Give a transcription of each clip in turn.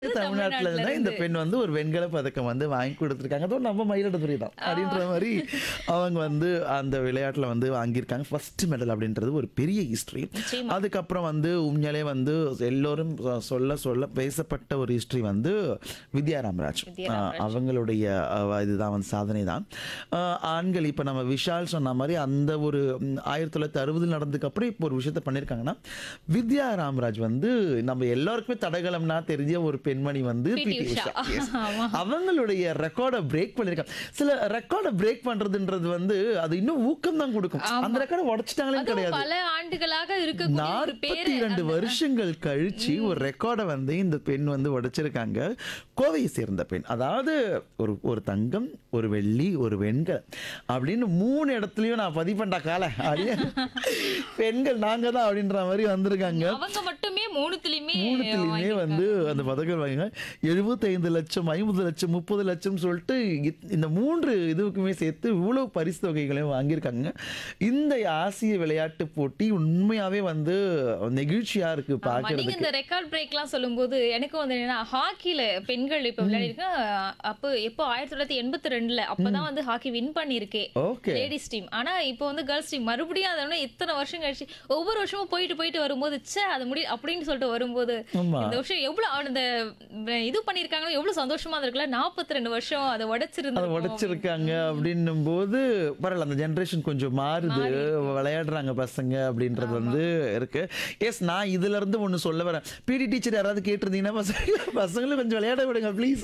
தமிழ்நாட்டுல இருந்தா இந்த பெண் வந்து ஒரு வெண்கல பதக்கம் வந்து வாங்கி கொடுத்துருக்காங்க அதுவும் நம்ம மயிலாடுதுறை தான் அப்படின்ற மாதிரி அவங்க வந்து அந்த விளையாட்டுல வந்து வாங்கியிருக்காங்க ஃபர்ஸ்ட் மெடல் அப்படின்றது ஒரு பெரிய ஹிஸ்டரி நிச்சயமா. அதுக்கப்புறம் வந்து உண்மையிலே வந்து எல்லோரும் சொ- சொல்ல சொல்ல பேசப்பட்ட ஒரு ஹிஸ்டரி வந்து வித்யா ராமராஜ் வித்யா ஆஹ் அவங்களுடைய அஹ், இதுதான் வந்து சாதனை தான் ஆஹ் ஆண்கள் இப்போ நம்ம விஷால் சொன்ன மாதிரி அந்த ஒரு ம், ஆயிரத்தி தொள்ளாயிரத்தி அறுபதில் நடந்ததுக்கு அப்புறம் இப்போ ஒரு விஷயத்த பண்ணியிருக்காங்கன்னா வித்யா ராமராஜ் வந்து நம்ம எல்லாருக்குமே தடகளம்னா தெரிஞ்ச ஒரு பெண்மணி வந்து PT பிடி உஷா. உஷா Yes. ஆமா. அவங்களுடைய ரெக்கார்டை பிரேக் பண்ணியிருக்காங்க சில ரெக்கார்டை பிரேக் பண்றதுன்றது வந்து அது இன்னும் ஊக்கம் தான் கொடுக்கும் அந்த ரெக்கார்டை உடைச்சிட்டாங்களே அதுவும் கிடையாது பல ஆண்டுகளாக இருக்கக்கூடிய ஒரு நாற்பத்தி பேரு இரண்டு வருஷங்கள் கழிச்சு ஒரு ரெக்கார்டை வந்து இந்த பெண் வந்து உடைச்சிருக்காங்க கோவையை சேர்ந்த பெண் அதாவது ஒரு ஒரு தங்கம் ஒரு வெள்ளி ஒரு வெண்கல் அப்படின்னு மூணு இடத்துலயும் நான் பதிப்பண்டா கால அப்படியே பெண்கள் நாங்க தான் அப்படின்ற மாதிரி வந்திருக்காங்க அவங்க மட்டுமே மூணுத்துலயுமே மூணுத்துலயுமே வந்து அந்த பதக்கம் வாங்க எழுபத்தைந்து லட்சம் ஐம்பது லட்சம் முப்பது லட்சம் சொல்லிட்டு இத்- இந்த மூன்று இதுவுக்குமே சேர்த்து இவ்வளவு பரிசு தொகைகளையும் வாங்கியிருக்காங்க இந்த ஆசிய விளையாட்டு போட்டி உண்மையாவே வந்து நெகிழ்ச்சியா இருக்கு ஆமா, நீங்க பார்க்கறதுக்கு இந்த ரெக்கார்ட் பிரேக்லாம் சொல்லும்போது எனக்கு வந்து என்னன்னா ஹாக்கில பெண்கள் இப்ப விளையாடிருக்கேன் அப்போ எப்போ ஆயிரத்தி தொள்ளாயிரத்தி எண்பத்தி ரெண்டுல அப்பதான் வந்து ஹாக்கி வின் பண்ணிருக்கே ஓகே லேடிஸ் டீம் ஆனா இப்போ வந்து கேர்ள்ஸ் டீம் மறுபடியும் அதை வந்து இத்தனை வருஷம் கழிச்சு ஒவ்வொரு வருஷமும் போயிட்டு போயிட்டு வரும்போது ச்சே அது முடி அப்படின்னு சொல்லிட்டு வரும்போது ஆமா இந்த வருஷம் எவ்வளவு அந்த இது பண்ணிருக்காங்களோ எவ்வளவு சந்தோஷமா இருக்குல்ல நாற்பத்தி ரெண்டு வருஷம் அதை அதை உடைச்சிருந்து உடைச்சிருக்காங்க அப்படின்னும் போது பரவாயில்ல அந்த ஜென்ரேஷன் கொஞ்சம் மாறுது விளையாடுறாங்க பசங்க அப்படின்றது வந்து இருக்கு எஸ் நான் இதுல இருந்து ஒண்ணு சொல்ல வரேன் பிடி டீச்சர் யாராவது கேட்டிருந்தீங்கன்னா பசங்க பசங்களும் கொஞ்சம் விளையாட விடுங்க ப்ளீஸ்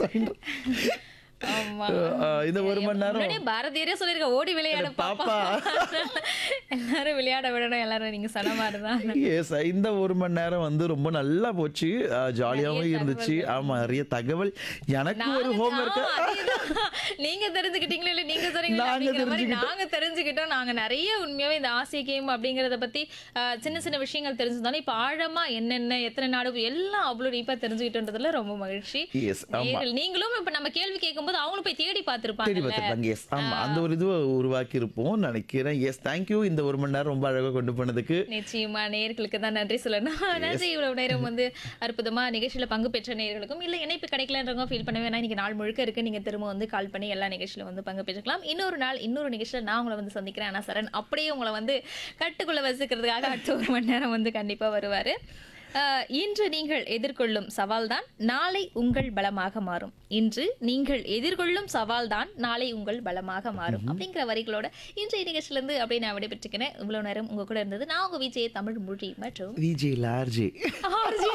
ஆமா இந்த ஒரு மணி நேரம் முன்னாடியே பாரதியரே சொல்லிருக்க ஓடி விளையாட பாப்பா பாப்பா. எல்லாரும் விளையாட விடணும் எல்லாரும் நீங்க சொன்ன மாதிரிதான் எஸ் இந்த ஒரு மணி நேரம் வந்து ரொம்ப நல்லா போச்சு அஹ், ஜாலியாவும் நிறைய இருந்துச்சு ஆமா நிறைய தகவல் எனக்கு ஒரு ஹோம் ஒர்க் ஆ, அதேதான். நீங்க தெரிஞ்சுக்கிட்டீங்களா இல்ல நீங்க சொன்னீங்களா நாங்க அப்படிங்கிற மாதிரி தெரிஞ்சுக்கிட்டோம். நாங்க தெரிஞ்சுக்கிட்டோம் நாங்க நிறைய உண்மையாவே இந்த ஆசிய கேம் அப்படிங்கறத பத்தி ஆ, சின்ன சின்ன விஷயங்கள் தெரிஞ்சிருந்தாலும் இப்ப ஆழமா என்னென்ன எத்தனை நாடு எல்லாம் அவ்வளவு டீப்பா தெரிஞ்சுக்கிட்டோன்றதுல ரொம்ப மகிழ்ச்சி எஸ் ஆமா நேயர்கள், நீங்களும் இப்ப நம்ம கேள்வி கேட்கும்போது அவங்களும் போய் தேடி தேடி பார்த்திருப்பாங்க பார்த்துருப்பாங்க எஸ் ஆமா அந்த ஒரு இதுவை உருவாக்கி இருப்போம் நினைக்கிறேன் எஸ் தேங்க்யூ இந்த ஒரு மணி நேரம் ரொம்ப அழகா கொண்டு போனதுக்கு நிச்சயமா நேயர்களுக்கு தான் நன்றி சொல்லணும் நன்றி இவ்வளவு நேரம் வந்து அற்புதமா நிகழ்ச்சியில பங்கு பெற்ற நேயர்களுக்கும் இல்ல இணைப்பு கிடைக்கலன்றவங்க ஃபீல் பண்ண வேணாம் இன்னைக்கு நாள் முழுக்க இருக்கு நீங்க திரும்ப வந்து கால் பண்ணி எல்லா நிகழ்ச்சியில வந்து பங்கு பெற்றுக்கலாம் இன்னொரு நாள் இன்னொரு நிகழ்ச்சியில நான் உங்களை வந்து சந்திக்கிறேன் ஆனா சரண் அப்படியே உங்களை வந்து கட்டுக்குள்ள வசிக்கிறதுக்காக அடுத்த ஒரு மணி நேரம் வந்து கண்டிப்பா வருவாரு ஆஹ், இன்று நீங்கள் எதிர்கொள்ளும் சவால்தான் நாளை உங்கள் பலமாக மாறும் இன்று நீங்கள் எதிர்கொள்ளும் சவால்தான் நாளை உங்கள் பலமாக மாறும் அப்படிங்கிற வரிகளோட இன்றைய நிகழ்ச்சியில இருந்து அப்படியே நான் விடைபெற்றுக்கிறேன் இவ்வளவு நேரம் உங்க கூட இருந்தது நான் உங்க விஜய் தமிழ் மொழி மற்றும் விஜே லார்ஜே ஆர்ஜே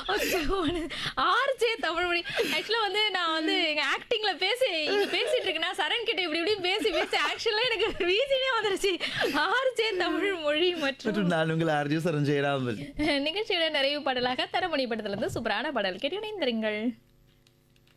ஆர்ஜே தமிழ் மொழி ஆக்சுவலா வந்து நான் வந்து எங்க ஆக்டிங்ல பேசி இங்க பேசிட்டு இருக்கேன் சரண் கிட்ட இப்படி இப்படி பேசி பேசி ஆக்சுவலா எனக்கு விஜினே வந்துருச்சு ஆர்ஜே தமிழ் மொழி மற்றும் மற்றும் நான் உங்கள் ஆர்ஜி சரஞ்சயராமல் நிகழ்ச்சியோட நிறைவு பாடலாக தரமணி படத்துல இருந்து சூப்பரான பாடல் கேட்டு இணைந்திருங்கள்